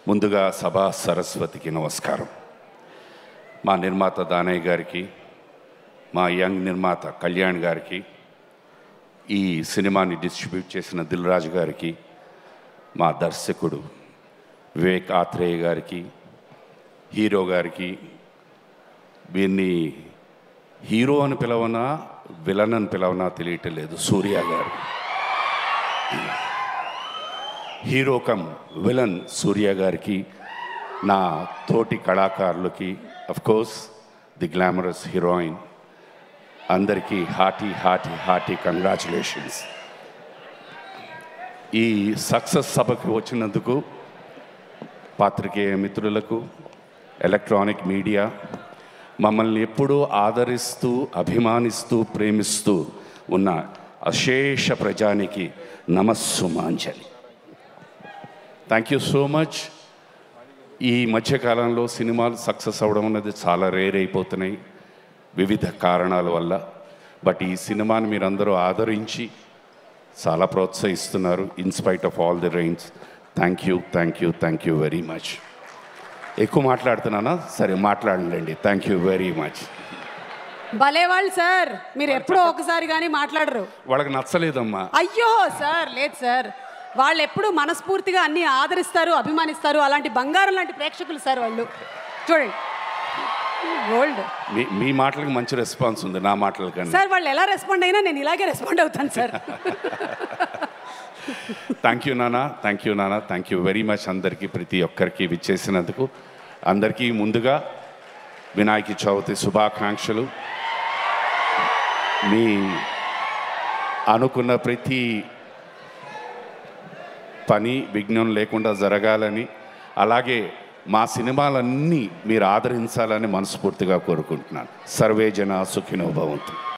ముందుగా సభా సరస్వతికి నమస్కారం మా నిర్మాత దానయ్య గారికి మా యంగ్ నిర్మాత కళ్యాణ్ గారికి ఈ సినిమాని డిస్ట్రిబ్యూట్ చేసిన దిల్ రాజు గారికి మా దర్శకుడు వివేక్ ఆత్రేయ గారికి హీరో గారికి వీరిని హీరో అని పిలవనా విలన్ అని పిలవనా తెలియటం లేదు సూర్య గారు హీరో కమ్ విలన్ సూర్య గారికి నా తోటి కళాకారులకి of course the glamorous heroine అందరికీ హార్టీ హార్టీ హార్టీ కంగ్రాచులేషన్స్ ఈ సక్సెస్ సభకి వచ్చినందుకు పాత్రికేయ మిత్రులకు ఎలక్ట్రానిక్ మీడియా మమ్మల్ని ఎప్పుడూ ఆదరిస్తూ అభిమానిస్తూ ప్రేమిస్తూ ఉన్న అశేష ప్రజానికి నమస్సుమాంజలి థ్యాంక్ యూ సో మచ్ ఈ మధ్యకాలంలో సినిమాలు సక్సెస్ అవ్వడం అనేది చాలా రేర్ అయిపోతున్నాయి వివిధ కారణాల వల్ల బట్ ఈ సినిమాని మీరందరూ ఆదరించి చాలా ప్రోత్సహిస్తున్నారు in spite of all the rains thank you thank you thank you very much ఎక్కువ మాట్లాడుతున్నానా సరే మాట్లాడండి థ్యాంక్ యూ వెరీ మచ్ భలే వాళ్ళు సార్ మీరు ఎప్పుడో ఒకసారి కానీ మాట్లాడరు వాళ్ళకి నచ్చలేదమ్మా అయ్యో సార్ లేదు సార్ వాళ్ళు ఎప్పుడు మనస్ఫూర్తిగా అన్ని ఆదరిస్తారు అభిమానిస్తారు అలాంటి బంగారం లాంటి ప్రేక్షకులు సార్ వాళ్ళు చూడండి గోల్డ్ మీ మీ మాటలకు మంచి రెస్పాన్స్ ఉంది నా మాటల కన్నా సార్ వాళ్ళు ఎలా రెస్పాండ్ అయినా నేను ఇలాగే రెస్పాండ్ అవుతాను సార్ థ్యాంక్ యూ నానా థ్యాంక్ యూ నానా థ్యాంక్ యూ వెరీ మచ్ అందరికీ ప్రతి ఒక్కరికి విచ్చేసినందుకు అందరికీ ముందుగా వినాయక చవితి శుభాకాంక్షలు మీ అనుకున్న ప్రతి పని విఘ్నం లేకుండా జరగాలని అలాగే మా సినిమాలన్నీ మీరు ఆదరించాలని మనస్ఫూర్తిగా కోరుకుంటున్నాను సర్వే జన సుఖినో భవంతు